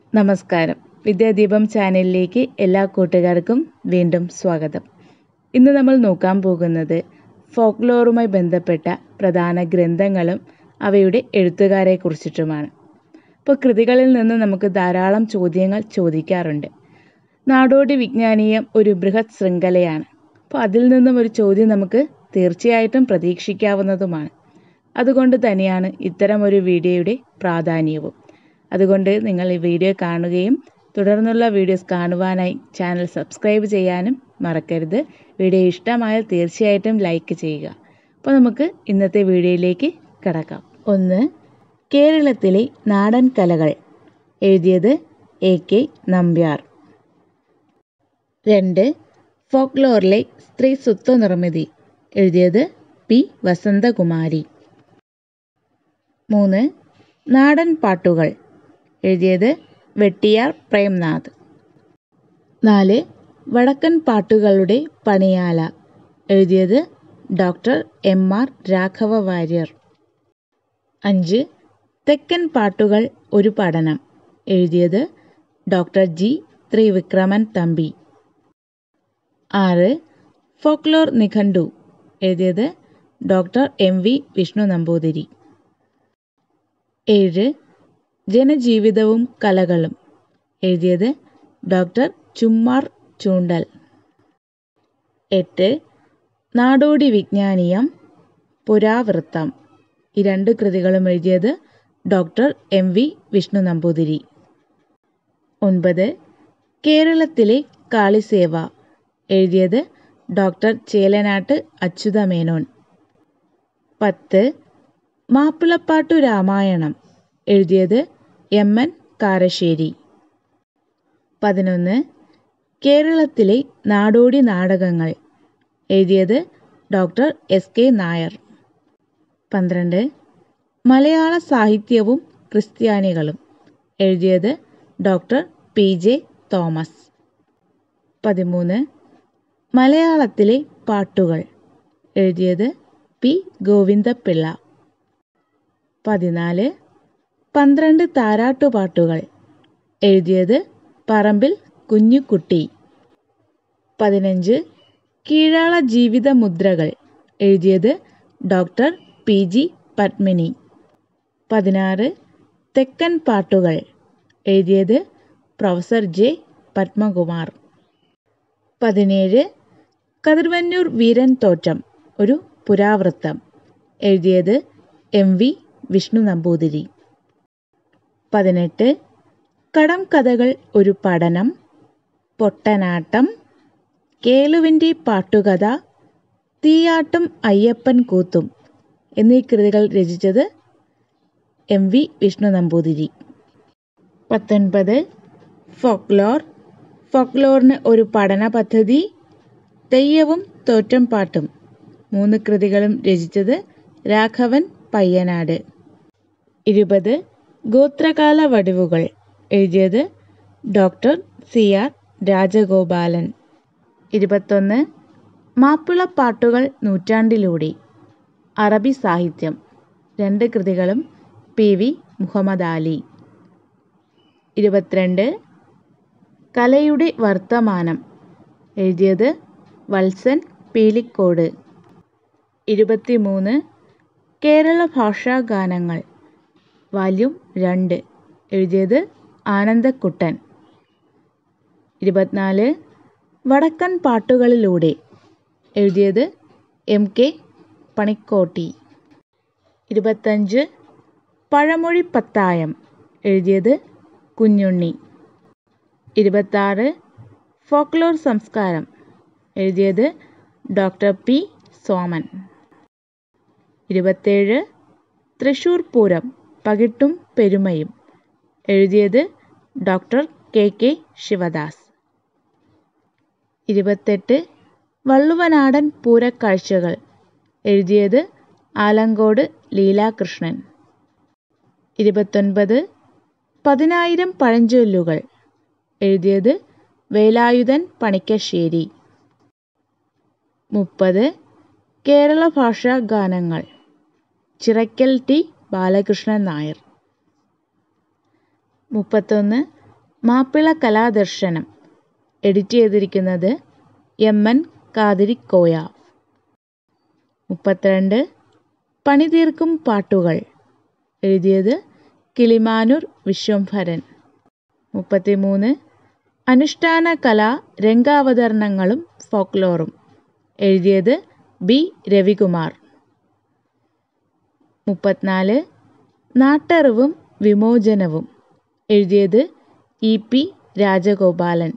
നമസ്കാരം വിദ്യാദീപം ചാനലിലേക്ക് എല്ലാ കൂട്ടുകാർക്കും വീണ്ടും സ്വാഗതം ഇന്ന് നമ്മൾ നോക്കാൻ പോകുന്നത് ഫോക്ലോറുമായി ബന്ധപ്പെട്ട പ്രധാന ഗ്രന്ഥങ്ങളും അവയുടെ എഴുത്തുകാരെ കുറിച്ചിട്ടുമാണ് ഇപ്പോൾ കൃതികളിൽ നിന്ന് നമുക്ക് ധാരാളം ചോദ്യങ്ങൾ ചോദിക്കാറുണ്ട് നാടോടി വിജ്ഞാനീയം ഒരു ബൃഹത് ശൃംഖലയാണ് അപ്പോൾ അതിൽ നിന്നും ഒരു ചോദ്യം നമുക്ക് തീർച്ചയായിട്ടും പ്രതീക്ഷിക്കാവുന്നതുമാണ് അതുകൊണ്ട് തന്നെയാണ് ഇത്തരം ഒരു വീഡിയോയുടെ പ്രാധാന്യവും അതുകൊണ്ട് നിങ്ങൾ ഈ വീഡിയോ കാണുകയും തുടർന്നുള്ള വീഡിയോസ് കാണുവാനായി ചാനൽ സബ്സ്ക്രൈബ് ചെയ്യാനും മറക്കരുത് വീഡിയോ ഇഷ്ടമായാൽ തീർച്ചയായിട്ടും ലൈക്ക് ചെയ്യുക അപ്പോൾ നമുക്ക് ഇന്നത്തെ വീഡിയോയിലേക്ക് കിടക്കാം ഒന്ന് കേരളത്തിലെ നാടൻ കലകൾ എഴുതിയത് എ കെ നമ്പ്യാർ രണ്ട് ഫോക്ലോറിലെ സ്ത്രീ സ്വത്വ നിർമ്മിതി എഴുതിയത് പി വസന്തകുമാരി മൂന്ന് നാടൻ പാട്ടുകൾ എഴുതിയത് വെട്ടിയാർ പ്രേംനാഥ് നാല് വടക്കൻ പാട്ടുകളുടെ പണിയാല എഴുതിയത് doctor M R Raghava Warrier അഞ്ച് തെക്കൻ പാട്ടുകൾ ഒരു പഠനം എഴുതിയത് ഡോക്ടർ ജി ത്രിവിക്രമൻ തമ്പി ആറ് ഫോക്ലോർ നിഘണ്ടു എഴുതിയത് doctor M V Vishnu Namboothiri ഏഴ് ജനജീവിതവും കലകളും എഴുതിയത് ഡോക്ടർ ചുമ്മാർ ചൂണ്ടൽ എട്ട് നാടോടി വിജ്ഞാനീയം പുരാവൃത്തം ഈ രണ്ട് കൃതികളും എഴുതിയത് doctor M V Vishnu Namboothiri ഒൻപത് കേരളത്തിലെ കാളിസേവ എഴുതിയത് ഡോക്ടർ ചേലനാട്ട് അച്യുതമേനോൻ പത്ത് മാപ്പിളപ്പാട്ടു രാമായണം എഴുതിയത് എം എൻ കാരശ്ശേരി പതിനൊന്ന് കേരളത്തിലെ നാടോടി നാടകങ്ങൾ എഴുതിയത് ഡോക്ടർ എസ് കെ നായർ പന്ത്രണ്ട് മലയാള സാഹിത്യവും ക്രിസ്ത്യാനികളും എഴുതിയത് ഡോക്ടർ പി ജെ തോമസ് പതിമൂന്ന് മലയാളത്തിലെ പാട്ടുകൾ എഴുതിയത് പി ഗോവിന്ദപിള്ള പതിനാല് പന്ത്രണ്ട് താരാട്ടുപാട്ടുകൾ എഴുതിയത് പറമ്പിൽ കുഞ്ഞുകുട്ടി പതിനഞ്ച് കീഴാള ജീവിത മുദ്രകൾ എഴുതിയത് ഡോക്ടർ പി ജി പത്മിനി പതിനാറ് തെക്കൻ പാട്ടുകൾ എഴുതിയത് പ്രൊഫസർ ജെ പത്മകുമാർ പതിനേഴ് കതിർവന്നൂർ വീരൻ തോറ്റം ഒരു പുരാവൃത്തം എഴുതിയത് എം വി വിഷ്ണു നമ്പൂതിരി പതിനെട്ട് കടം കഥകൾ ഒരു പഠനം പൊട്ടനാട്ടം കേളുവിൻ്റെ പാട്ടുകഥ തീയാട്ടും അയ്യപ്പൻ കൂത്തും എന്നീ കൃതികൾ രചിച്ചത് എം വി വിഷ്ണു നമ്പൂതിരി പത്തൊൻപത് ഫോക്ലോർ ഫോക്ലോറിന് ഒരു പഠന പദ്ധതി തെയ്യവും തോറ്റം പാട്ടും മൂന്ന് കൃതികളും രചിച്ചത് രാഘവൻ പയ്യനാട് ഇരുപത് ഗോത്രകാല വടിവുകൾ എഴുതിയത് ഡോക്ടർ സി ആർ രാജഗോപാലൻ ഇരുപത്തൊന്ന് മാപ്പിളപ്പാട്ടുകൾ നൂറ്റാണ്ടിലൂടെ അറബി സാഹിത്യം രണ്ട് കൃതികളും പി വി മുഹമ്മദ് അലി ഇരുപത്തിരണ്ട് കലയുടെ വർത്തമാനം എഴുതിയത് വത്സൻ പീലിക്കോട് ഇരുപത്തിമൂന്ന് കേരള ഭാഷാ ഗാനങ്ങൾ വാല്യം രണ്ട് എഴുതിയത് ആനന്ദക്കുട്ടൻ ഇരുപത്തിനാല് വടക്കൻ പാട്ടുകളിലൂടെ എഴുതിയത് എം കെ പണിക്കോട്ടി ഇരുപത്തഞ്ച് പഴമൊഴി പത്തായം എഴുതിയത് കുഞ്ഞുണ്ണി ഇരുപത്താറ് ഫോക്ലോർ സംസ്കാരം എഴുതിയത് ഡോക്ടർ പി സോമൻ ഇരുപത്തേഴ് തൃശൂർ പൂരം പകിട്ടും പെരുമയും എഴുതിയത് ഡോക്ടർ കെ കെ ശിവദാസ് ഇരുപത്തെട്ട് വള്ളുവനാടൻ പൂരക്കാഴ്ചകൾ എഴുതിയത് ആലങ്കോട് ലീലാകൃഷ്ണൻ ഇരുപത്തൊൻപത് പതിനായിരം പഴഞ്ചൊല്ലുകൾ എഴുതിയത് വേലായുധൻ പണിക്കശ്ശേരി മുപ്പത് കേരള ഭാഷാ ഗാനങ്ങൾ ചിറക്കൽ ടി ബാലകൃഷ്ണൻ നായർ മുപ്പത്തൊന്ന് മാപ്പിള കലാദർശനം എഡിറ്റ് ചെയ്തിരിക്കുന്നത് എം എൻ കാതിരിക്കോയ മുപ്പത്തിരണ്ട് പണിതീർക്കും പാട്ടുകൾ എഴുതിയത് കിളിമാനൂർ വിശ്വംഭരൻ മുപ്പത്തിമൂന്ന് അനുഷ്ഠാന കലാ രംഗാവതരണങ്ങളും ഫോക്ലോറും എഴുതിയത് ബി രവികുമാർ മുപ്പത്തിനാല് നാട്ടറിവും വിമോചനവും എഴുതിയത് ഇ പി രാജഗോപാലൻ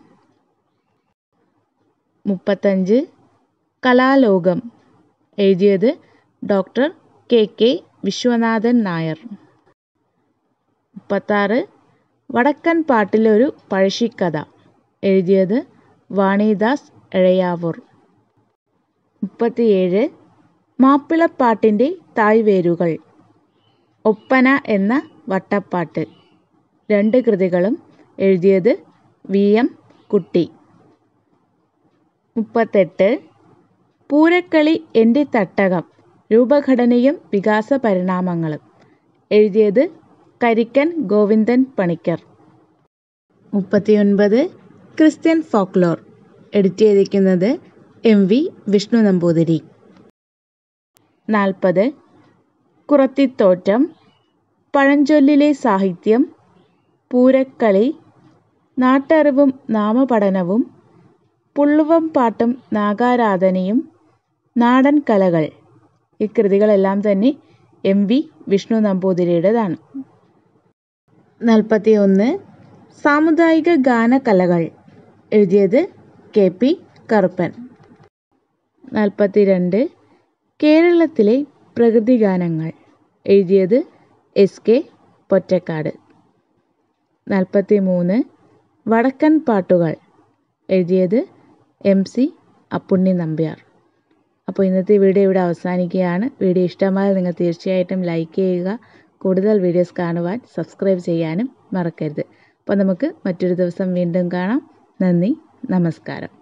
മുപ്പത്തഞ്ച് കലാലോകം എഴുതിയത് doctor K K Viswanathan Nair മുപ്പത്താറ് വടക്കൻ പാട്ടിലൊരു പഴശ്ശിക്കഥ എഴുതിയത് വാണിദാസ് എഴയാവൂർ മുപ്പത്തിയേഴ് മാപ്പിളപ്പാട്ടിൻ്റെ തായ്വേരുകൾ ഒപ്പന എന്ന വട്ടപ്പാട്ട് രണ്ട് കൃതികളും എഴുതിയത് വി എം കുട്ടി മുപ്പത്തെട്ട് പൂരക്കളി എൻ്റെ തട്ടകം രൂപഘടനയും വികാസ പരിണാമങ്ങളും എഴുതിയത് കരിക്കൻ ഗോവിന്ദൻ പണിക്കർ മുപ്പത്തിയൊൻപത് ക്രിസ്ത്യൻ ഫോക്ലോർ എഡിറ്റ് ചെയ്തിരിക്കുന്നത് എം വി വിഷ്ണു നമ്പൂതിരി നാൽപ്പത് കുറത്തിത്തോറ്റം പഴഞ്ചൊല്ലിലെ സാഹിത്യം പൂരക്കളി നാട്ടറിവും നാമപഠനവും പുള്ളുവം പാട്ടും നാഗാരാധനയും നാടൻ കലകൾ ഈ കൃതികളെല്ലാം തന്നെ എം വി വിഷ്ണു നമ്പൂതിരിയുടേതാണ് നാൽപ്പത്തി ഒന്ന് സാമുദായിക ഗാനകലകൾ എഴുതിയത് കെ പി കറുപ്പൻ നാൽപ്പത്തി രണ്ട് കേരളത്തിലെ പ്രകൃതി ഗാനങ്ങൾ എഴുതിയത് എസ് കെ പൊറ്റക്കാട് നാൽപ്പത്തി മൂന്ന് വടക്കൻ പാട്ടുകൾ എഴുതിയത് എം സി അപ്പുണ്ണി നമ്പ്യാർ അപ്പോൾ ഇന്നത്തെ വീഡിയോ ഇവിടെ അവസാനിക്കുകയാണ് വീഡിയോ ഇഷ്ടമായാൽ നിങ്ങൾ തീർച്ചയായിട്ടും ലൈക്ക് ചെയ്യുക കൂടുതൽ വീഡിയോസ് കാണുവാൻ സബ്സ്ക്രൈബ് ചെയ്യാനും മറക്കരുത് അപ്പോൾ നമുക്ക് മറ്റൊരു ദിവസം വീണ്ടും കാണാം നന്ദി നമസ്കാരം